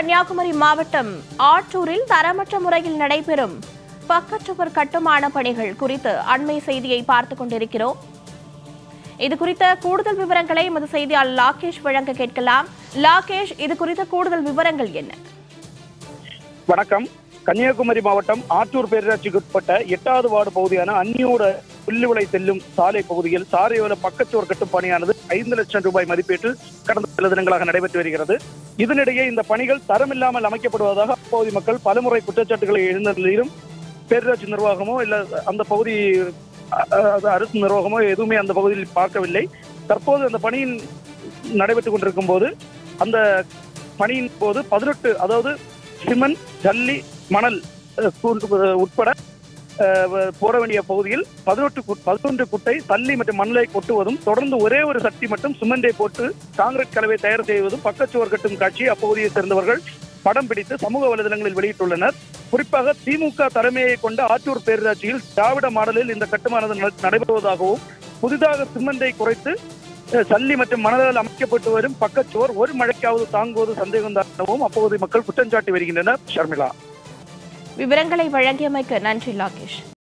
கன்னியாகுமரி மாவட்டம் ஆற்றூரில் தரமற்ற முறையில் நடைபெறும் பக்கச்சுவர் கட்டுமான பணிகள் குறித்து அண்மை செய்தியை பார்த்துக் கொண்டிருக்கிறோம் இது குறித்த கூடுதல் விவரங்களை எமது செய்தியாளர் லாகேஷ் வழங்க கேட்கலாம் லாகேஷ் இது குறித்த கூடுதல் விவரங்கள் என்ன வணக்கம் கன்னியாகுமரி மாவட்டம் ஆற்றூர் பேரூராட்சிக்கு உட்பட்ட எட்டாவது வார்டு பகுதியான அந்நியோட புல்லுவிளை செல்லும் சாலை பகுதியில் சாலையோர பக்கச்சுவர் கட்டும் பணியானது ஐந்து லட்சம் ரூபாய் மதிப்பீட்டில் கடந்த சில தினங்களாக நடைபெற்று வருகிறது இதனிடையே இந்த பணிகள் தரமில்லாமல் அமைக்கப்படுவதாக அப்பகுதி மக்கள் பலமுறை குற்றச்சாட்டுகளை எழுந்த நிலையிலும் பேரூராட்சி நிர்வாகமோ இல்ல அந்த பகுதி அ- அ- அரசு நிர்வாகமோ எதுவுமே அந்த பகுதியில் பார்க்கவில்லை தற்போது அந்த பணியின் நடைபெற்றுக் கொண்டிருக்கும் போது அந்த பணியின் போது பதினெட்டு அதாவது சிமெண்ட் ஜல்லி மணல் அஹ், கூண்டு, அஹ், உட்பட அஹ், வ- போட வேண்டிய பகுதியில் பதினெட்டு கு- பதினொன்று குட்டை சல்லி மற்றும் மணலை கொட்டுவதும் தொடர்ந்து ஒரே ஒரு சட்டி மட்டும் சிமெண்டை போட்டு காங்கிரீட் கலவை தயார் செய்வதும் பக்கச்சுவர் கட்டும் காட்சி அப்பகுதியை சேர்ந்தவர்கள் படம் பிடித்து சமூக வலைதளங்களில் வெளியிட்டுள்ளனர் குறிப்பாக திமுக தலைமையை கொண்ட ஆற்றூர் பேரூராட்சியில் திராவிட மாடலில் இந்த கட்டுமானது நட- நடைபெறுவதாகவும் புதிதாக சிமெண்டை குறைத்து அஹ், சல்லி மற்றும் மணலால் அமைக்கப்பட்டு வரும் பக்கச்சுவர் ஒரு மழைக்காவது தாங்குவது சந்தேகம்தான் எனவும் அப்பகுதி மக்கள் குற்றஞ்சாட்டி வருகின்றனர் ஷர்மிளா விவரங்களை வழங்கியமைக்கு நன்றி லாகேஷ்